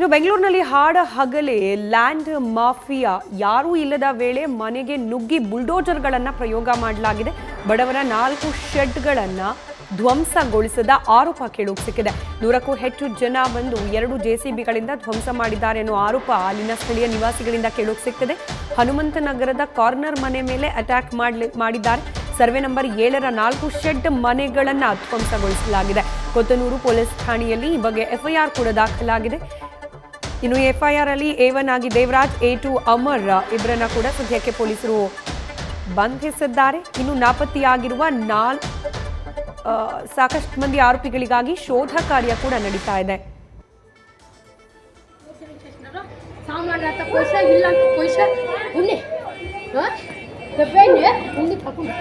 ಇನ್ನು ಬೆಂಗಳೂರಿನಲ್ಲಿ ಹಾಡ ಹಗಲೇ ಲ್ಯಾಂಡ್ ಮಾಫಿಯಾ ಯಾರೂ ಇಲ್ಲದ ವೇಳೆ ಮನೆಗೆ ನುಗ್ಗಿ ಬುಲ್ಡೋಜರ್ಗಳನ್ನು ಪ್ರಯೋಗ ಮಾಡಲಾಗಿದೆ ಬಡವರ ನಾಲ್ಕು ಶೆಡ್ಗಳನ್ನು ಧ್ವಂಸಗೊಳಿಸಿದ ಆರೋಪ ಕೇಳುಗ್ ಸಿಕ್ಕಿದೆ ನೂರಕ್ಕೂ ಹೆಚ್ಚು ಜನ ಬಂದು ಎರಡು ಜೆಸಿಬಿಗಳಿಂದ ಧ್ವಂಸ ಮಾಡಿದ್ದಾರೆ ಅನ್ನೋ ಆರೋಪ ಅಲ್ಲಿನ ಸ್ಥಳೀಯ ನಿವಾಸಿಗಳಿಂದ ಕೇಳುಗ್ ಸಿಗ್ತಿದೆ ಹನುಮಂತನಗರದ ಕಾರ್ನರ್ ಮನೆ ಮೇಲೆ ಅಟ್ಯಾಕ್ ಮಾಡ್ಲಿ ಮಾಡಿದ್ದಾರೆ ಸರ್ವೆ ನಂಬರ್ ಏಳರ ನಾಲ್ಕು ಶೆಡ್ ಮನೆಗಳನ್ನು ಧ್ವಂಸಗೊಳಿಸಲಾಗಿದೆ ಕೊತ್ತನೂರು ಪೊಲೀಸ್ ಠಾಣೆಯಲ್ಲಿ ಈ ಬಗ್ಗೆ ಎಫ್ಐಆರ್ ಕೂಡ ದಾಖಲಾಗಿದೆ ಇನ್ನು ಎಫ್ಐಆರ್ ಅಲ್ಲಿ ಎ ಒನ್ ಆಗಿ ದೇವರಾಜ್ ಎ ಟು ಅಮರ್ ಇಬ್ಬರನ್ನ ಕೂಡ ಸದ್ಯಕ್ಕೆ ಪೊಲೀಸರು ಬಂಧಿಸಿದ್ದಾರೆ ಇನ್ನು ನಾಪತ್ತೆಯಾಗಿರುವ ನಾಲ್ ಆ, ಸಾಕಷ್ಟು ಮಂದಿ ಆರೋಪಿಗಳಿಗಾಗಿ ಶೋಧ ಕಾರ್ಯ ಕೂಡ ನಡೀತಾ ಇದೆ ಸಾಮಾನು ಅಂತ ಪೈಸಾ ಇಲ್ಲ ಅಂತ ಪೈಸಾ ಉಣ್ಣೆ ಹಾಂ ಡಬ್ಬೆಣ್ಣೆ ಉಣ್ಣೆ ಹಾಕೊಂಡು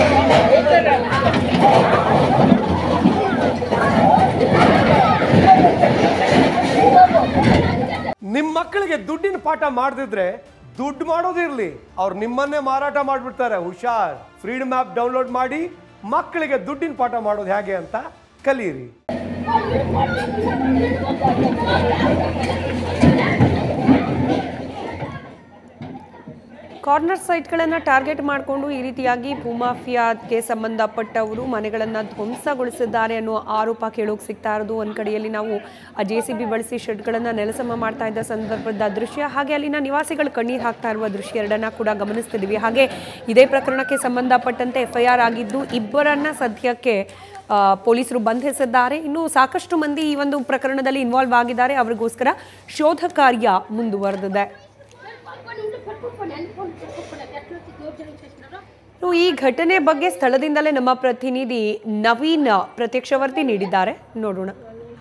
ನಿಮ್ಮ ಮಕ್ಕಳಿಗೆ ದುಡ್ಡಿನ ಪಾಠ ಮಾಡದಿದ್ರೆ ದುಡ್ಡು ಮಾಡೋದಿರ್ಲಿ ಅವ್ರು ನಿಮ್ಮನ್ನೇ ಮಾರಾಟ ಮಾಡಿಬಿಡ್ತಾರೆ ಹುಷಾರ್ ಫ್ರೀಡಮ್ ಆ್ಯಪ್ ಡೌನ್ಲೋಡ್ ಮಾಡಿ ಮಕ್ಕಳಿಗೆ ದುಡ್ಡಿನ ಪಾಠ ಮಾಡೋದು ಹೇಗೆ ಅಂತ ಕಲೀರಿ ಕಾರ್ನರ್ ಸೈಟ್ಗಳನ್ನು ಟಾರ್ಗೆಟ್ ಮಾಡಿಕೊಂಡು ಈ ರೀತಿಯಾಗಿ ಭೂಮಾಫಿಯಾಗೆ ಸಂಬಂಧಪಟ್ಟವರು ಮನೆಗಳನ್ನು ಧ್ವಂಸಗೊಳಿಸಿದ್ದಾರೆ ಅನ್ನೋ ಆರೋಪ ಕೇಳೋಕೆ ಸಿಗ್ತಾ ಇರೋದು ಒಂದು ಕಡೆಯಲ್ಲಿ ನಾವು ಆ ಜೆ ಸಿ ಬಿ ಬಳಸಿ ಶೆಡ್ಗಳನ್ನು ನೆಲಸಮ ಮಾಡ್ತಾ ಇದ್ದ ಸಂದರ್ಭದ ದೃಶ್ಯ ಹಾಗೆ ಅಲ್ಲಿನ ನಿವಾಸಿಗಳು ಕಣ್ಣೀರು ಹಾಕ್ತಾ ಇರುವ ದೃಶ್ಯ ಎರಡನ್ನ ಕೂಡ ಗಮನಿಸ್ತಿದ್ದೀವಿ ಹಾಗೆ ಇದೇ ಪ್ರಕರಣಕ್ಕೆ ಸಂಬಂಧಪಟ್ಟಂತೆ ಎಫ್ ಐ ಆರ್ ಆಗಿದ್ದು ಇಬ್ಬರನ್ನ ಸದ್ಯಕ್ಕೆ ಆ, ಪೊಲೀಸರು ಬಂಧಿಸಿದ್ದಾರೆ ಇನ್ನು ಸಾಕಷ್ಟು ಮಂದಿ ಈ ಒಂದು ಪ್ರಕರಣದಲ್ಲಿ ಇನ್ವಾಲ್ವ್ ಆಗಿದ್ದಾರೆ ಅವರಿಗೋಸ್ಕರ ಶೋಧ ಕಾರ್ಯ ಮುಂದುವರೆದಿದೆ ಇನ್ನು ಈ ಘಟನೆ ಬಗ್ಗೆ ಸ್ಥಳದಿಂದಲೇ ನಮ್ಮ ಪ್ರತಿನಿಧಿ ನವೀನ್ ಪ್ರತ್ಯಕ್ಷವರ್ತಿ ನೀಡಿದ್ದಾರೆ ನೋಡೋಣ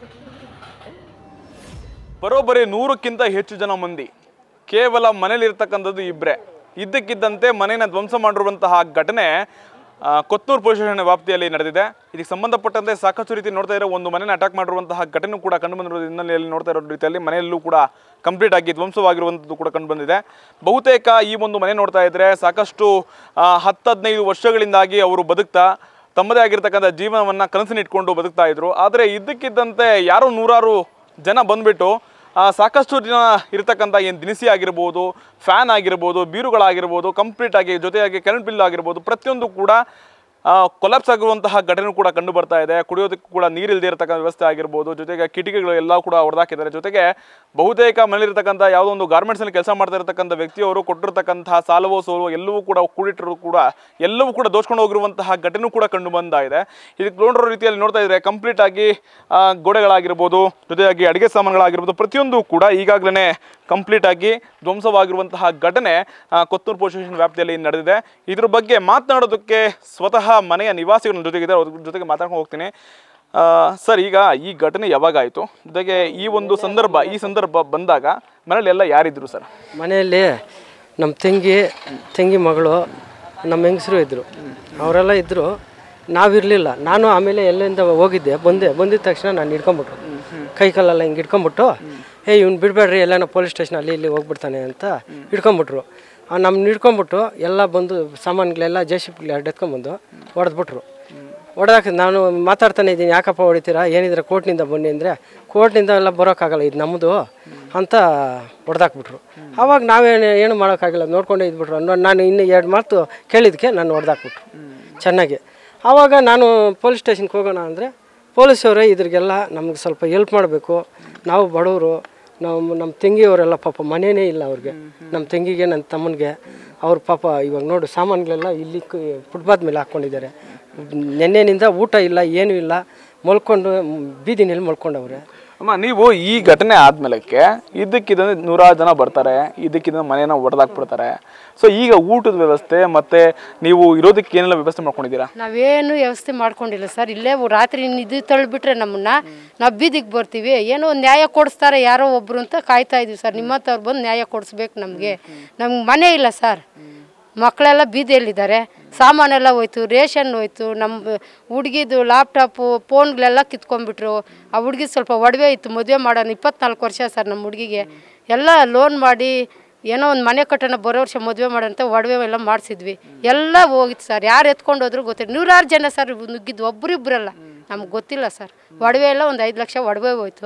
ಬರೋಬ್ಬರಿ ನೂರಕ್ಕಿಂತ ಹೆಚ್ಚು ಜನ ಮಂದಿ ಕೇವಲ ಮನೇಲಿರ್ತಕ್ಕಂಥದ್ದು ಇಬ್ಬರೇ ಇದ್ದಕ್ಕಿದ್ದಂತೆ ಮನೆಯನ್ನು ಧ್ವಂಸ ಮಾಡಿರುವಂತಹ ಘಟನೆ ಆ, ಕೊತ್ತೂರು ಪೊಲೀಸ್ ಸ್ಟೇಷನ್ ವ್ಯಾಪ್ತಿಯಲ್ಲಿ ನಡೆದಿದೆ ಇದಕ್ಕೆ ಸಂಬಂಧಪಟ್ಟಂತೆ ಸಾಕಷ್ಟು ರೀತಿ ನೋಡ್ತಾ ಇರೋ ಒಂದು ಮನೆಯನ್ನು ಅಟ್ಯಾಕ್ ಮಾಡಿರುವಂತಹ ಘಟನೆ ಕೂಡ ಕಂಡು ಬಂದಿರೋ ಹಿನ್ನೆಲೆಯಲ್ಲಿ ನೋಡ್ತಾ ಇರೋ ರೀತಿಯಲ್ಲಿ ಮನೆಯಲ್ಲೂ ಕೂಡ ಕಂಪ್ಲೀಟ್ ಆಗಿ ಧ್ವಂಸವಾಗಿರುವಂಥದ್ದು ಕೂಡ ಕಂಡು ಬಂದಿದೆ ಬಹುತೇಕ ಈ ಒಂದು ಮನೆ ನೋಡ್ತಾ ಇದ್ರೆ ಸಾಕಷ್ಟು ಆ, ಹತ್ತು ಹದಿನೈದು ವರ್ಷಗಳಿಂದಾಗಿ ಅವರು ಬದುಕ್ತಾ ತಮ್ಮದೇ ಆಗಿರ್ತಕ್ಕಂಥ ಜೀವನವನ್ನು ಕನಸಿನಿಟ್ಕೊಂಡು ಬದುಕ್ತಾ ಇದ್ರು ಆದರೆ ಇದ್ದಕ್ಕಿದ್ದಂತೆ ಯಾರೋ ನೂರಾರು ಜನ ಬಂದ್ಬಿಟ್ಟು ಆ, ಸಾಕಷ್ಟು ಜನ ಇರತಕ್ಕಂಥ ಏನು ದಿನಸಿ ಆಗಿರ್ಬೋದು ಫ್ಯಾನ್ ಆಗಿರ್ಬೋದು ಬೀರುಗಳಾಗಿರ್ಬೋದು ಕಂಪ್ಲೀಟ್ ಆಗಿ ಜೊತೆಯಾಗಿ ಕರೆಂಟ್ ಬಿಲ್ ಆಗಿರ್ಬೋದು ಪ್ರತಿಯೊಂದು ಕೂಡ ಕೊಲಾಪ್ಸ್ ಆಗಿರುವಂತಹ ಘಟನೆ ಕೂಡ ಕಂಡು ಬರ್ತಾ ಇದೆ ಕುಡಿಯೋದಕ್ಕೂ ಕೂಡ ನೀರಿಲ್ಲದೆ ಇರತಕ್ಕಂಥ ವ್ಯವಸ್ಥೆ ಆಗಿರ್ಬೋದು ಜೊತೆಗೆ ಕಿಟಕಿಗಳು ಎಲ್ಲ ಕೂಡ ಹೊಡೆದಾಕಿದ್ದಾರೆ ಜೊತೆಗೆ ಬಹುತೇಕ ಮನೆಯಲ್ಲಿರ್ತಕ್ಕಂಥ ಯಾವುದೋ ಒಂದು ಗಾರ್ಮೆಂಟ್ಸಲ್ಲಿ ಕೆಲಸ ಮಾಡ್ತಾ ಇರತಕ್ಕಂಥ ವ್ಯಕ್ತಿಯವರು ಕೊಟ್ಟಿರ್ತಕ್ಕಂತಹ ಸಾಲವೋ ಸೋಲವೋ ಎಲ್ಲವೂ ಕೂಡ ಕೂಡಿಟ್ಟರು ಕೂಡ ಎಲ್ಲವೂ ಕೂಡ ದೋಚ್ಕೊಂಡು ಹೋಗಿರುವಂತಹ ಘಟನೆ ಕೂಡ ಕಂಡು ಬಂದ ಇದೆ ಇದಕ್ಕೆ ನೋಡಿರೋ ರೀತಿಯಲ್ಲಿ ನೋಡ್ತಾ ಇದ್ರೆ ಕಂಪ್ಲೀಟ್ ಆಗಿ ಆ, ಗೋಡೆಗಳಾಗಿರ್ಬೋದು ಜೊತೆಯಾಗಿ ಅಡುಗೆ ಸಾಮಾನುಗಳಾಗಿರ್ಬೋದು ಪ್ರತಿಯೊಂದು ಕೂಡ ಈಗಾಗಲೇ ಕಂಪ್ಲೀಟ್ ಆಗಿ ಧ್ವಂಸವಾಗಿರುವಂತಹ ಘಟನೆ ಆ, ಕೊತ್ತೂರು ಪೊಲೀಸ್ ಸ್ಟೇಷನ್ ವ್ಯಾಪ್ತಿಯಲ್ಲಿ ನಡೆದಿದೆ ಇದ್ರ ಬಗ್ಗೆ ಮಾತನಾಡೋದಕ್ಕೆ ಸ್ವತಃ ಮನೆಯ ನಿವಾಸಿಗಳ ಜೊತೆಗಿದೆ ಅವ್ರ ಜೊತೆಗೆ ಮಾತಾಡ್ಕೊಂಡು ಹೋಗ್ತೀನಿ ಆ, ಸರ್ ಈಗ ಈ ಘಟನೆ ಯಾವಾಗಾಯಿತು ಜೊತೆಗೆ ಈ ಒಂದು ಸಂದರ್ಭ ಈ ಸಂದರ್ಭ ಬಂದಾಗ ಮನೇಲಿ ಎಲ್ಲ ಯಾರಿದ್ರು ಸರ್ ಮನೆಯಲ್ಲಿ ನಮ್ಮ ತಂಗಿ ತಂಗಿ ಮಗಳು ನಮ್ಮ ಹೆಂಗಸರು ಇದ್ದರು ಅವರೆಲ್ಲ ಇದ್ದರು ನಾವಿರಲಿಲ್ಲ ನಾನು ಆಮೇಲೆ ಎಲ್ಲಿಂದ ಹೋಗಿದ್ದೆ ಬಂದೆ ಬಂದಿದ ತಕ್ಷಣ ನಾನು ಹಿಡ್ಕೊಂಬಿಟ್ರು ಕೈ ಕಾಲೆಲ್ಲ ಹಿಂಗೆ ಹಿಡ್ಕೊಂಬಿಟ್ಟು ಏ ಇವ್ನು ಬಿಡಬೇಡ್ರಿ ಎಲ್ಲನೋ ಪೊಲೀಸ್ ಸ್ಟೇಷನ್ ಅಲ್ಲಿ ಇಲ್ಲಿ ಹೋಗ್ಬಿಡ್ತಾನೆ ಅಂತ ಹಿಡ್ಕೊಂಬಿಟ್ರು ನಮ್ಮ ಹಿಡ್ಕೊಂಬಿಟ್ಟು ಎಲ್ಲ ಬಂದು ಸಾಮಾನುಗಳೆಲ್ಲ ಜೆ ಸಿ ಪಿಗಳು ಎರಡು ಎತ್ಕೊಂಬಂದು ಹೊಡೆದ್ಬಿಟ್ರು ಹೊಡೆದಾಕ ನಾನು ಮಾತಾಡ್ತಾನೆ ಇದ್ದೀನಿ ಯಾಕಪ್ಪ ಹೊಡಿತೀರಾ ಏನಿದ್ರೆ ಕೋರ್ಟ್ನಿಂದ ಬನ್ನಿ ಅಂದರೆ ಕೋರ್ಟ್ನಿಂದ ಎಲ್ಲ ಬರೋಕ್ಕಾಗಲ್ಲ ಇದು ನಮ್ಮದು ಅಂತ ಹೊಡೆದಾಕ್ಬಿಟ್ರು ಆವಾಗ ನಾವೇನು ಏನು ಮಾಡೋಕ್ಕಾಗಲ್ಲ ನೋಡ್ಕೊಂಡೇ ಇದ್ಬಿಟ್ರು ಅನ್ನೋ- ನಾನು ಇನ್ನು ಎರಡು ಮಾತು ಕೇಳಿದ್ದಕ್ಕೆ ನಾನು ಹೊಡೆದಾಕ್ಬಿಟ್ರು ಚೆನ್ನಾಗಿ ಆವಾಗ ನಾನು ಪೊಲೀಸ್ ಸ್ಟೇಷನ್ಗೆ ಹೋಗೋಣ ಅಂದರೆ ಪೊಲೀಸವರೇ ಇದ್ರಿಗೆಲ್ಲ ನಮ್ಗೆ ಸ್ವಲ್ಪ ಹೆಲ್ಪ್ ಮಾಡಬೇಕು ನಾವು ಬಡವರು ನಾವು ನಮ್ಮ ತಂಗಿಯವರೆಲ್ಲ ಪಾಪ ಮನೆಯೇ ಇಲ್ಲ ಅವ್ರಿಗೆ ನಮ್ಮ ತಂಗಿಗೆ ನನ್ನ ತಮ್ಮನಿಗೆ ಅವ್ರ ಪಾಪ ಇವಾಗ ನೋಡು ಸಾಮಾನುಗಳೆಲ್ಲ ಇಲ್ಲಿ ಫುಟ್ಪಾತ್ ಮೇಲೆ ಹಾಕ್ಕೊಂಡಿದ್ದಾರೆ ನೆನ್ನೆನಿಂದ ಊಟ ಇಲ್ಲ ಏನೂ ಇಲ್ಲ ಮಲ್ಕೊಂಡು ಮ್, ಬೀದಿನಲ್ಲಿ ಮಲ್ಕೊಂಡವ್ರೆ ಅಮ್ಮ ನೀವು ಈ ಘಟನೆ ಆದ್ಮೇಲಕ್ಕೆ ಇದ್ದಕ್ಕಿದ್ದಂತೆ ನೂರಾರು ಜನ ಬರ್ತಾರೆ ಇದ್ದಕ್ಕಿದ್ದ ಮನೇನ ಹೊಡೆದಾಕ್ಬಿಡ್ತಾರೆ ಸೊ ಈಗ ಊಟದ ವ್ಯವಸ್ಥೆ ಮತ್ತೆ ನೀವು ಇರೋದಕ್ಕೆ ಏನೆಲ್ಲ ವ್ಯವಸ್ಥೆ ಮಾಡ್ಕೊಂಡಿದ್ದೀರಾ ನಾವೇನು ವ್ಯವಸ್ಥೆ ಮಾಡ್ಕೊಂಡಿಲ್ಲ ಸರ್ ಇಲ್ಲೇ ರಾತ್ರಿ ಇದು ತಳ್ಳಿಬಿಟ್ರೆ ನಮ್ಮನ್ನ ನಾವು ಬೀದಿಗೆ ಬರ್ತೀವಿ ಏನೋ ಒಂದು ನ್ಯಾಯ ಕೊಡಿಸ್ತಾರೆ ಯಾರೋ ಒಬ್ರು ಅಂತ ಕಾಯ್ತಾ ಇದೀವಿ ಸರ್ ನಿಮ್ಮಂಥವ್ರು ಬಂದು ನ್ಯಾಯ ಕೊಡಿಸ್ಬೇಕು ನಮಗೆ ನಮ್ಗೆ ಮನೆ ಇಲ್ಲ ಸರ್ ಮಕ್ಕಳೆಲ್ಲ ಬೀದಿಯಲ್ಲಿದ್ದಾರೆ ಸಾಮಾನೆಲ್ಲ ಹೋಯ್ತು ರೇಷನ್ ಹೋಯ್ತು ನಮ್ಮ ಹುಡುಗಿದು ಲ್ಯಾಪ್ಟಾಪು ಫೋನ್ಗಳೆಲ್ಲ ಕಿತ್ಕೊಂಡ್ಬಿಟ್ರು ಆ ಹುಡುಗಿ ಸ್ವಲ್ಪ ಒಡವೆ ಇತ್ತು ಮದುವೆ ಮಾಡೋಣ ಇಪ್ಪತ್ನಾಲ್ಕು ವರ್ಷ ಸರ್ ನಮ್ಮ ಹುಡುಗಿಗೆ ಎಲ್ಲ ಲೋನ್ ಮಾಡಿ ಏನೋ ಒಂದು ಮನೆ ಕಟ್ಟೋಣ ಬರೋ ವರ್ಷ ಮದುವೆ ಮಾಡೋಂತ ಒಡವೆ ಎಲ್ಲ ಮಾಡಿಸಿದ್ವಿ ಎಲ್ಲ ಹೋಗಿತ್ತು ಸರ್ ಯಾರು ಎತ್ಕೊಂಡು ಹೋದ್ರು ಗೊತ್ತಿಲ್ಲ ನೂರಾರು ಜನ ಸರ್ ನುಗ್ಗಿದ್ದು ಒಬ್ಬರಿಬ್ಬರಲ್ಲ ನಮ್ಗೆ ಗೊತ್ತಿಲ್ಲ ಸರ್ ಒಡವೆ ಎಲ್ಲ ಒಂದು ಐದು ಲಕ್ಷ ಒಡವೆ ಹೋಯ್ತು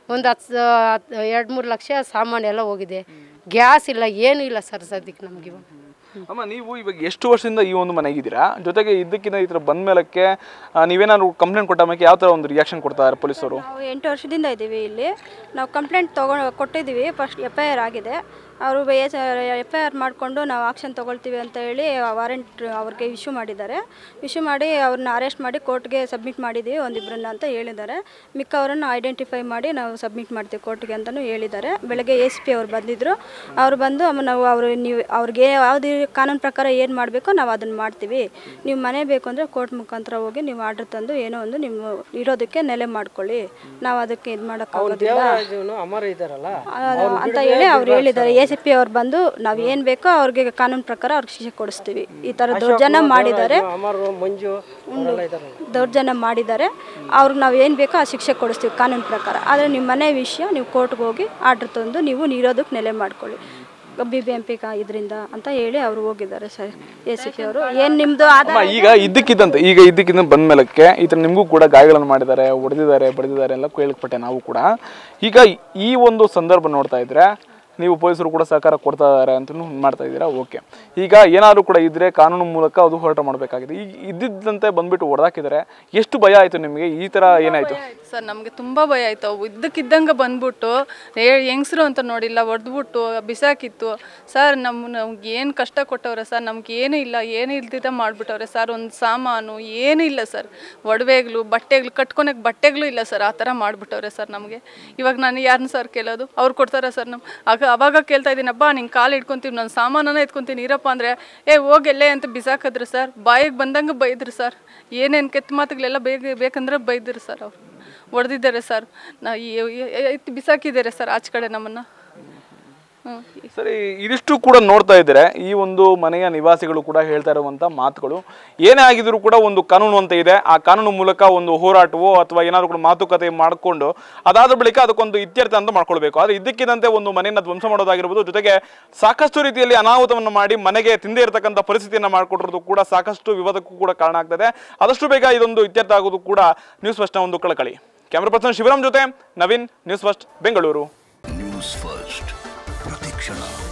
ಒಂದು ಹತ್ತು ಎರಡು ಮೂರು ಲಕ್ಷ ಸಾಮಾನು ಎಲ್ಲ ಹೋಗಿದೆ ಗ್ಯಾಸ್ ಇಲ್ಲ ಏನೂ ಇಲ್ಲ ಸರ್ ಸದ್ಯಕ್ಕೆ ನಮ್ಗೆ ಇವಾಗ ಅಮ್ಮ ನೀವು ಇವಾಗ ಎಷ್ಟು ವರ್ಷದಿಂದ ಈ ಒಂದು ಮನೆಗಿದ್ದೀರಾ ಜೊತೆಗೆ ಇದಕ್ಕಿಂತ ಈ ಥರ ಬಂದ ಮೇಲಕ್ಕೆ ಆ, ನೀವೇನಾದ್ರು ಕಂಪ್ಲೇಂಟ್ ಕೊಟ್ಟ ಮೇಲೆ ಯಾವ ಥರ ಒಂದು ರಿಯಾಕ್ಷನ್ ಕೊಡ್ತಾರೆ ಪೊಲೀಸರು ನಾವು ಎಂಟು ವರ್ಷದಿಂದ ಇದ್ದೀವಿ ಇಲ್ಲಿ ನಾವು ಕಂಪ್ಲೇಂಟ್ ತೊಗೊಂಡು ಕೊಟ್ಟಿದ್ದೀವಿ ಫಸ್ಟ್ ಎಫ್ ಐ ಆರ್ ಆಗಿದೆ ಅವರು ಎಫ್ ಐ ಆರ್ ಮಾಡಿಕೊಂಡು ನಾವು ಆಕ್ಷನ್ ತೊಗೊಳ್ತೀವಿ ಅಂತ ಹೇಳಿ ವಾರೆಂಟ್ ಅವ್ರಿಗೆ ಇಶ್ಯೂ ಮಾಡಿದ್ದಾರೆ ಇಶ್ಯೂ ಮಾಡಿ ಅವ್ರನ್ನ ಅರೆಸ್ಟ್ ಮಾಡಿ ಕೋರ್ಟ್ಗೆ ಸಬ್ಮಿಟ್ ಮಾಡಿದ್ದೀವಿ ಒಂದಿಬ್ಬರನ್ನ ಅಂತ ಹೇಳಿದ್ದಾರೆ ಮಿಕ್ಕವರನ್ನು ಐಡೆಂಟಿಫೈ ಮಾಡಿ ನಾವು ಸಬ್ಮಿಟ್ ಮಾಡ್ತೀವಿ ಕೋರ್ಟ್ಗೆ ಅಂತಲೂ ಹೇಳಿದ್ದಾರೆ ಬೆಳಗ್ಗೆ ಎ ಸಿ ಪಿ ಅವ್ರು ಬಂದಿದ್ದರು ಅವ್ರು ಬಂದು ಅಮ್ಮ ನಾವು ಅವರು ನೀವು ಅವ್ರಿಗೆ ಯಾವುದೇ ಕಾನೂನು ಪ್ರಕಾರ ಏನು ಮಾಡಬೇಕೋ ನಾವು ಅದನ್ನು ಮಾಡ್ತೀವಿ ನೀವು ಮನೆ ಬೇಕು ಅಂದರೆ ಕೋರ್ಟ್ ಮುಖಾಂತರ ಹೋಗಿ ನೀವು ಆರ್ಡ್ರ್ ತಂದು ಏನೋ ಒಂದು ನಿಮ್ಮ ಇರೋದಕ್ಕೆ ನೆಲೆ ಮಾಡ್ಕೊಳ್ಳಿ ನಾವು ಅದಕ್ಕೆ ಇದು ಮಾಡೋಕ್ಕಾಗೋದಿಲ್ಲ ದೇವರಾಜನು ಅಮರ ಇದ್ದಾರಲ್ಲ ಅದು ಅಂತ ಹೇಳಿ ಅವ್ರು ಹೇಳಿದ್ದಾರೆ ಎ ಸಿ ಪಿ ಅವ್ರು ಬಂದು ನಾವು ಏನು ಬೇಕೋ ಅವ್ರಿಗೆ ಕಾನೂನು ಪ್ರಕಾರ ಅವ್ರಿಗೆ ಶಿಕ್ಷೆ ಕೊಡಿಸ್ತೀವಿ ಈ ಥರ ದೌರ್ಜನ್ಯ ಮಾಡಿದ್ದಾರೆ ಅಮರು ಮಂಜು ಅವರೆಲ್ಲ ಇದ್ದಾರಲ್ಲ ದೌರ್ಜನ್ಯ ಮಾಡಿದ್ದಾರೆ ಅವ್ರಿಗೆ ನಾವು ಏನು ಬೇಕೋ ಆ ಶಿಕ್ಷೆ ಕೊಡಿಸ್ತೀವಿ ಕಾನೂನು ಪ್ರಕಾರ ಆದರೆ ನಿಮ್ಮ ಮನೆ ವಿಷಯ ನೀವು ಕೋರ್ಟ್ಗೆ ಹೋಗಿ ಆರ್ಡ್ರ್ ತಂದು ನೀವು ನೀರೋದಕ್ಕೆ ನೆಲೆ ಮಾಡ್ಕೊಳ್ಳಿ ಬಿ ಬಿ ಎಂ ಪಿ ಕಾ ಇದರಿಂದ ಅಂತ ಹೇಳಿ ಅವರು ಹೋಗಿದ್ದಾರೆ ಸರ್ ಎ ಸಿ ಪಿ ಅವರು ಏನು ನಿಮ್ಮದು ಆಧಾರ ಅಮ್ಮ ಈಗ ಇದ್ದಕ್ಕಿದ್ದಂತೆ ಈಗ ಇದ್ದಕ್ಕಿದ್ದಂತೆ ಬಂದ ಮೇಲಕ್ಕೆ ಈ ಥರ ನಿಮಗೂ ಕೂಡ ಗಾಯಗಳನ್ನು ಮಾಡಿದ್ದಾರೆ ಹೊಡೆದಿದ್ದಾರೆ ಬಡಿದಿದ್ದಾರೆ ಎಲ್ಲ ಕೇಳ್ಪಟ್ಟೆ ನಾವು ಕೂಡ ಈಗ ಈ ಒಂದು ಸಂದರ್ಭ ನೋಡ್ತಾ ಇದ್ರೆ ನೀವು ಪೊಲೀಸರು ಕೂಡ ಸಹಕಾರ ಕೊಡ್ತಾ ಇದ್ದಾರೆ ಅಂತ ಮಾಡ್ತಾ ಇದ್ದೀರಾ ಓಕೆ ಈಗ ಏನಾದರೂ ಕೂಡ ಇದ್ರೆ ಕಾನೂನು ಮೂಲಕ ಅದು ಹೋರಾಟ ಮಾಡಬೇಕಾಗಿದೆ ಈಗ ಇದ್ದಿದ್ದಂತೆ ಬಂದ್ಬಿಟ್ಟು ಹೊಡೆದಾಕಿದ್ದಾರೆ ಎಷ್ಟು ಭಯ ಆಯಿತು ನಿಮಗೆ ಈ ಥರ ಏನಾಯಿತು ಸರ್ ನಮಗೆ ತುಂಬ ಭಯ ಆಯ್ತು ಅವು ಇದ್ದಕ್ಕಿದ್ದಂಗೆ ಬಂದ್ಬಿಟ್ಟು ಹೆಂಗಸರು ಅಂತ ನೋಡಿಲ್ಲ ಹೊಡೆದ್ಬಿಟ್ಟು ಬಿಸಾಕಿತ್ತು ಸರ್ ನಮ್ಮ ನಮ್ಗೆ ಏನು ಕಷ್ಟ ಕೊಟ್ಟವ್ರೆ ಸರ್ ನಮ್ಗೆ ಏನೂ ಇಲ್ಲ ಏನು ಇಲ್ದಿದ್ದ ಮಾಡಿಬಿಟ್ಟವ್ರೆ ಸರ್ ಒಂದು ಸಾಮಾನು ಏನೂ ಇಲ್ಲ ಸರ್ ಒಡವೆಗಳು ಬಟ್ಟೆಗಳು ಕಟ್ಕೊಳಕ್ಕೆ ಬಟ್ಟೆಗಳು ಇಲ್ಲ ಸರ್ ಆ ಥರ ಮಾಡಿಬಿಟ್ಟವ್ರೆ ಸರ್ ನಮಗೆ ಇವಾಗ ನಾನು ಯಾರನ್ನ ಸರ್ ಕೇಳೋದು ಅವ್ರು ಕೊಡ್ತಾರೆ ಸರ್ ನಮ್ಮ ಆಗ ಅವಾಗ ಕೇಳ್ತಾ ಇದ್ದೀನಪ್ಪ ನಿಂಗೆ ಕಾಲು ಇಟ್ಕೊತೀವಿ ನಾನು ಸಾಮಾನನ್ನ ಎತ್ಕೊತೀನಿ ಇರಪ್ಪ ಅಂದರೆ ಏ ಹೋಗೆಲ್ಲೇ ಅಂತ ಬಿಸಾಕಿದ್ರು ಸರ್ ಬಾಯಿಗೆ ಬಂದಂಗೆ ಬೈದ್ರು ಸರ್ ಏನೇನು ಕೆಟ್ಟ ಮಾತುಗಳೆಲ್ಲ ಬೇಗ ಬೇಕಂದ್ರೆ ಬೈದ್ರು ಸರ್ ಅವ್ರು ಹೊಡೆದಿದ್ದಾರೆ ಸರ್ ನಾ ಎತ್ತಿ ಬಿಸಾಕಿದ್ದಾರೆ ಸರ್ ಆಚೆ ಕಡೆ ನಮ್ಮನ್ನು ಹ್ಞೂ ಸರಿ ಇದಿಷ್ಟು ಕೂಡ ನೋಡ್ತಾ ಇದ್ದಾರೆ ಈ ಒಂದು ಮನೆಯ ನಿವಾಸಿಗಳು ಕೂಡ ಹೇಳ್ತಾ ಇರುವಂತ ಮಾತುಗಳು ಏನೇ ಆಗಿದ್ರು ಕೂಡ ಒಂದು ಕಾನೂನು ಅಂತ ಇದೆ ಆ ಕಾನೂನು ಮೂಲಕ ಒಂದು ಹೋರಾಟವೋ ಅಥವಾ ಏನಾದ್ರು ಕೂಡ ಮಾತುಕತೆ ಮಾಡಿಕೊಂಡು ಅದಾದ ಬಳಿಕ ಅದಕ್ಕೊಂದು ಇತ್ಯರ್ಥ ಅಂತ ಮಾಡ್ಕೊಳ್ಬೇಕು ಆದ್ರೆ ಇದಕ್ಕಿದಂತೆ ಒಂದು ಮನೆಯನ್ನ ಧ್ವಂಸ ಮಾಡೋದಾಗಿರ್ಬೋದು ಜೊತೆಗೆ ಸಾಕಷ್ಟು ರೀತಿಯಲ್ಲಿ ಅನಾಹುತವನ್ನು ಮಾಡಿ ಮನೆಗೆ ತಿಂದೇ ಇರತಕ್ಕಂಥ ಪರಿಸ್ಥಿತಿಯನ್ನ ಮಾಡಿಕೊಟ್ಟಿರೋದು ಕೂಡ ಸಾಕಷ್ಟು ವಿವಾದಕ್ಕೂ ಕೂಡ ಕಾರಣ ಆಗ್ತದೆ ಆದಷ್ಟು ಬೇಗ ಇದೊಂದು ಇತ್ಯರ್ಥ ಆಗೋದು ಕೂಡ ನ್ಯೂಸ್ ಫಸ್ಟ್ನ ಒಂದು ಕಳಕಳಿ ಕ್ಯಾಮ್ರಾ ಪರ್ಸನ್ ಶಿವರಾಮ್ ಜೊತೆ Naveen news first Bengaluru news first ಪ್ರತಿಕ್ಷಣ